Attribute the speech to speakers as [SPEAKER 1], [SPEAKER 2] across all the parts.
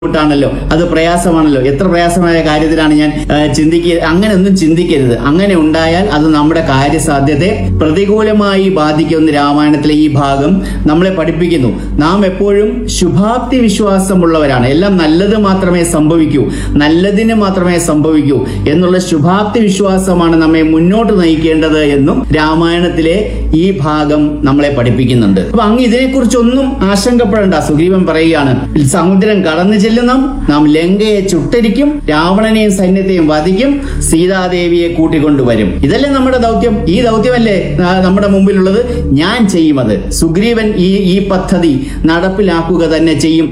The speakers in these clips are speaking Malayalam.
[SPEAKER 1] ബുദ്ധിമുട്ടാണല്ലോ അത് പ്രയാസമാണല്ലോ എത്ര പ്രയാസമായ കാര്യത്തിലാണ് ഞാൻ ചിന്തിക്കുക അങ്ങനെ ഒന്നും ചിന്തിക്കരുത് അങ്ങനെ ഉണ്ടായാൽ അത് നമ്മുടെ കാര്യസാധ്യതയെ പ്രതികൂലമായി ബാധിക്കുമെന്ന് രാമായണത്തിലെ ഈ ഭാഗം നമ്മളെ പഠിപ്പിക്കുന്നു നാം എപ്പോഴും ശുഭാപ്തി വിശ്വാസമുള്ളവരാണ് എല്ലാം നല്ലത് മാത്രമേ സംഭവിക്കൂ നല്ലതിന് മാത്രമേ സംഭവിക്കൂ എന്നുള്ള ശുഭാപ്തി വിശ്വാസമാണ് നമ്മെ മുന്നോട്ട് നയിക്കേണ്ടത് എന്നും രാമായണത്തിലെ ഈ ഭാഗം നമ്മളെ പഠിപ്പിക്കുന്നുണ്ട് അപ്പൊ അങ്ങ് ഇതിനെക്കുറിച്ചൊന്നും ആശങ്കപ്പെടേണ്ട സുഗ്രീവൻ പറയുകയാണ് സമുദ്രം കടന്നു ചെല്ലുന്നു നാം ലങ്കയെ ചുട്ടരിക്കും രാവണനെയും സൈന്യത്തെയും വധിക്കും സീതാദേവിയെ കൂട്ടിക്കൊണ്ടുവരും ഇതല്ലേ നമ്മുടെ ദൗത്യം ഈ ദൗത്യമല്ലേ ആ, നമ്മുടെ മുമ്പിലുള്ളത് ഞാൻ ചെയ്യുമത് സുഗ്രീവൻ ഈ ഈ പദ്ധതി നടപ്പിലാക്കുക തന്നെ ചെയ്യും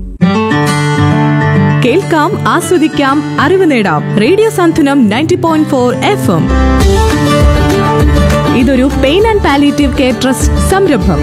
[SPEAKER 2] കേൾക്കാം ആസ്വദിക്കാം അറിവ് നേടാം radio Santhwanam ninety point four F M ഇതൊരു pain and palliative care trust സംരംഭം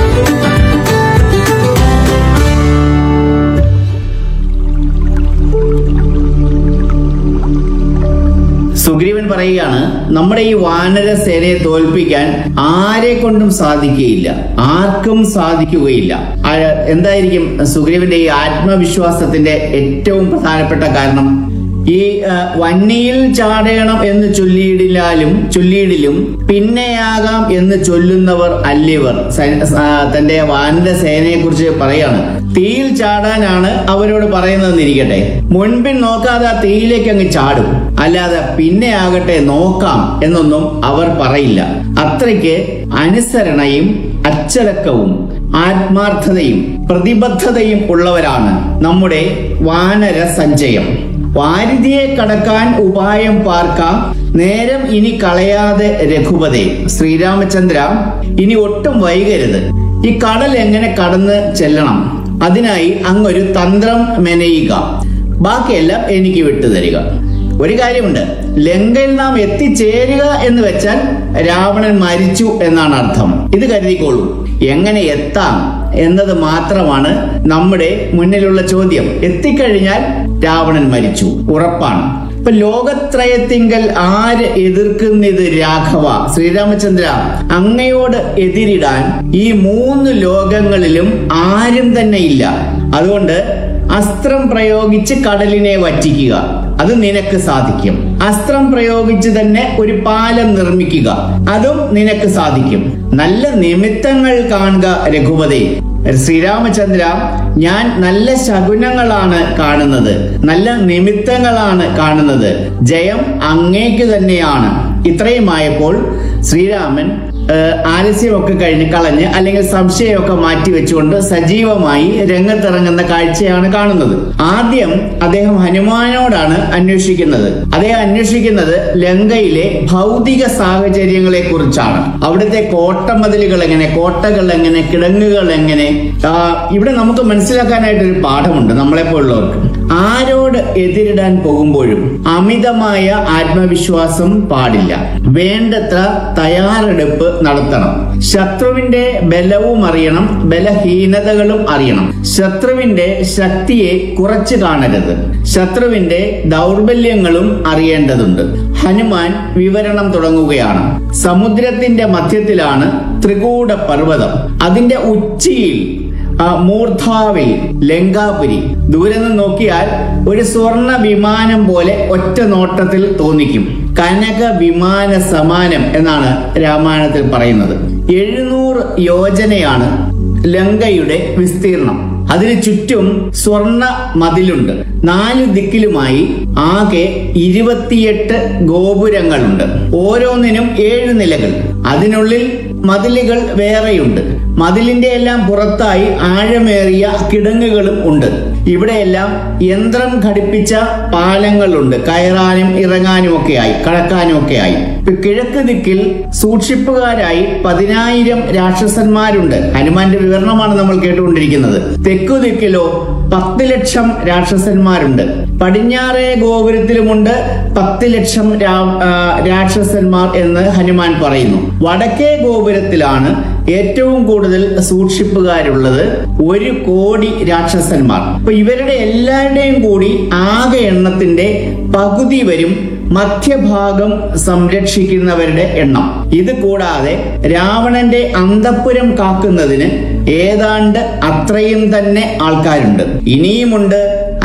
[SPEAKER 1] സുഗ്രീവൻ പറയുകയാണ് നമ്മുടെ ഈ വാനര സേനയെ തോൽപ്പിക്കാൻ ആരെ കൊണ്ടും സാധിക്കുകയില്ല ആർക്കും സാധിക്കുകയില്ല ആ, എന്തായിരിക്കും സുഗ്രീവന്റെ ഈ ആത്മവിശ്വാസത്തിന്റെ ഏറ്റവും പ്രധാനപ്പെട്ട കാരണം ഈ ആ, വന്നിയിൽ ചാടേണം എന്ന് ചൊല്ലിയിടില്ലാലും ചൊല്ലിയിടിലും പിന്നെയാകാം എന്ന് ചൊല്ലുന്നവർ അല്ലിവർ സൈ- ആ, തന്റെ വാനര സേനയെ കുറിച്ച് പറയാണ് തീയിൽ ചാടാനാണ് അവരോട് പറയുന്നതെന്നിരിക്കട്ടെ മുൻപിൻ നോക്കാതെ ആ തീയിലേക്ക് അങ്ങ് ചാടും അല്ലാതെ പിന്നെ ആകട്ടെ നോക്കാം എന്നൊന്നും അവർ പറയില്ല അത്രയ്ക്ക് അനുസരണയും അച്ചടക്കവും ആത്മാർത്ഥതയും പ്രതിബദ്ധതയും ഉള്ളവരാണ് നമ്മുടെ വാനര സഞ്ചയം വാരിധിയെ കടക്കാൻ ഉപായം പാർക്കാം നേരം ഇനി കളയാതെ രഘുപതേ ശ്രീരാമചന്ദ്ര ഇനി ഒട്ടും വൈകരുത് ഈ കടൽ എങ്ങനെ കടന്ന് ചെല്ലണം അതിനായി അങ്ങൊരു തന്ത്രം മെനയുക ബാക്കിയെല്ലാം എനിക്ക് വിട്ടുതരിക ഒരു കാര്യമുണ്ട് ലങ്കയിൽ നാം എത്തിച്ചേരുക എന്ന് വെച്ചാൽ രാവണൻ മരിച്ചു എന്നാണ് അർത്ഥം ഇത് കരുതിക്കോളൂ എങ്ങനെ എത്താം എന്നത് മാത്രമാണ് നമ്മുടെ മുന്നിലുള്ള ചോദ്യം എത്തിക്കഴിഞ്ഞാൽ രാവണൻ മരിച്ചു ഉറപ്പാണ് ഇപ്പൊ ലോകത്രയത്തിങ്കൽ ആര് എതിർക്കുന്നിത് രാഘവ ശ്രീരാമചന്ദ്ര അങ്ങയോട് എതിരിടാൻ ഈ മൂന്ന് ലോകങ്ങളിലും ആരും തന്നെ ഇല്ല അതുകൊണ്ട് അസ്ത്രം പ്രയോഗിച്ച് കടലിനെ വറ്റിക്കുക അത് നിനക്ക് സാധിക്കും അസ്ത്രം പ്രയോഗിച്ച് തന്നെ ഒരു പാലം നിർമ്മിക്കുക അതും നിനക്ക് സാധിക്കും നല്ല നിമിത്തങ്ങൾ കാണുക രഘുപതി ശ്രീരാമചന്ദ്ര ഞാൻ നല്ല ശകുനങ്ങളാണ് കാണുന്നത് നല്ല നിമിത്തങ്ങളാണ് കാണുന്നത് ജയം അങ്ങേക്ക് തന്നെയാണ് ഇത്രയുമായപ്പോൾ ശ്രീരാമൻ ഏഹ്, ആലസ്യമൊക്കെ കഴിഞ്ഞ് കളഞ്ഞ് അല്ലെങ്കിൽ സംശയമൊക്കെ മാറ്റി വെച്ചുകൊണ്ട് സജീവമായി രംഗത്തിറങ്ങുന്ന കാഴ്ചയാണ് കാണുന്നത് ആദ്യം അദ്ദേഹം ഹനുമാനോടാണ് അന്വേഷിക്കുന്നത് അദ്ദേഹം അന്വേഷിക്കുന്നത് ലങ്കയിലെ ഭൗതിക സാഹചര്യങ്ങളെ കുറിച്ചാണ് അവിടുത്തെ കോട്ടമതിലുകൾ എങ്ങനെ കോട്ടകൾ എങ്ങനെ കിടങ്ങുകൾ എങ്ങനെ ആ, ഇവിടെ നമുക്ക് മനസ്സിലാക്കാനായിട്ട് ഒരു പാഠമുണ്ട് നമ്മളെപ്പോലുള്ളവർക്ക് ആരോട് എതിരിടാൻ പോകുമ്പോഴും അമിതമായ ആത്മവിശ്വാസം പാടില്ല വേണ്ടത്ര തയ്യാറെടുപ്പ് നടത്തണം ശത്രുവിന്റെ ബലവും അറിയണം ബലഹീനതകളും അറിയണം ശത്രുവിന്റെ ശക്തിയെ കുറച്ചു കാണരുത് ശത്രുവിന്റെ ദൗർബല്യങ്ങളും അറിയേണ്ടതുണ്ട് ഹനുമാൻ വിവരണം തുടങ്ങുകയാണ് സമുദ്രത്തിന്റെ മധ്യത്തിലാണ് ത്രികൂട പർവ്വതം അതിന്റെ ഉച്ചിയിൽ ആ മൂർധാവിൽ ലങ്കാപുരി ദൂരെ നിന്ന് നോക്കിയാൽ ഒരു സ്വർണ വിമാനം പോലെ ഒറ്റ നോട്ടത്തിൽ തോന്നിക്കും കനക വിമാന സമാനം എന്നാണ് രാമായണത്തിൽ പറയുന്നത് എഴുന്നൂറ് യോജനയാണ് ലങ്കയുടെ വിസ്തീർണം അതിന് ചുറ്റും സ്വർണ മതിലുണ്ട് നാല് ദിക്കിലുമായി ആകെ ഇരുപത്തിയെട്ട് ഗോപുരങ്ങളുണ്ട് ഓരോന്നിനും ഏഴ് നിലകൾ അതിനുള്ളിൽ മതിലുകൾ വേറെയുണ്ട് മതിലിന്റെ എല്ലാം പുറത്തായി ആഴമേറിയ കിടങ്ങുകളും ഉണ്ട് ഇവിടെയെല്ലാം യന്ത്രം ഘടിപ്പിച്ച പാലങ്ങളുണ്ട് കയറാനും ഇറങ്ങാനും ഒക്കെയായി കടക്കാനും ഒക്കെയായി ഇപ്പൊ കിഴക്ക് ദിക്കിൽ സൂക്ഷിപ്പുകാരായി പതിനായിരം രാക്ഷസന്മാരുണ്ട് ഹനുമാന്റെ വിവരണമാണ് നമ്മൾ കേട്ടുകൊണ്ടിരിക്കുന്നത് തെക്കു ദിക്കിലോ പത്ത് ലക്ഷം രാക്ഷസന്മാരുണ്ട് പടിഞ്ഞാറേ ഗോപുരത്തിലുമുണ്ട് പത്ത് ലക്ഷം രാ- ആ, രാക്ഷസന്മാർ എന്ന് ഹനുമാൻ പറയുന്നു വടക്കേ ഗോപുരത്തിലാണ് ഏറ്റവും കൂടുതൽ സൂക്ഷിപ്പുകാരുള്ളത് ഒരു കോടി രാക്ഷസന്മാർ അപ്പൊ ഇവരുടെ എല്ലാവരുടെയും കൂടി ആകെ എണ്ണത്തിന്റെ പകുതി വരും മധ്യഭാഗം സംരക്ഷിക്കുന്നവരുടെ എണ്ണം ഇത് കൂടാതെ രാവണന്റെ അന്തപ്പുരം കാക്കുന്നതിന് ഏതാണ്ട് അത്രയും തന്നെ ആൾക്കാരുണ്ട് ഇനിയുമുണ്ട്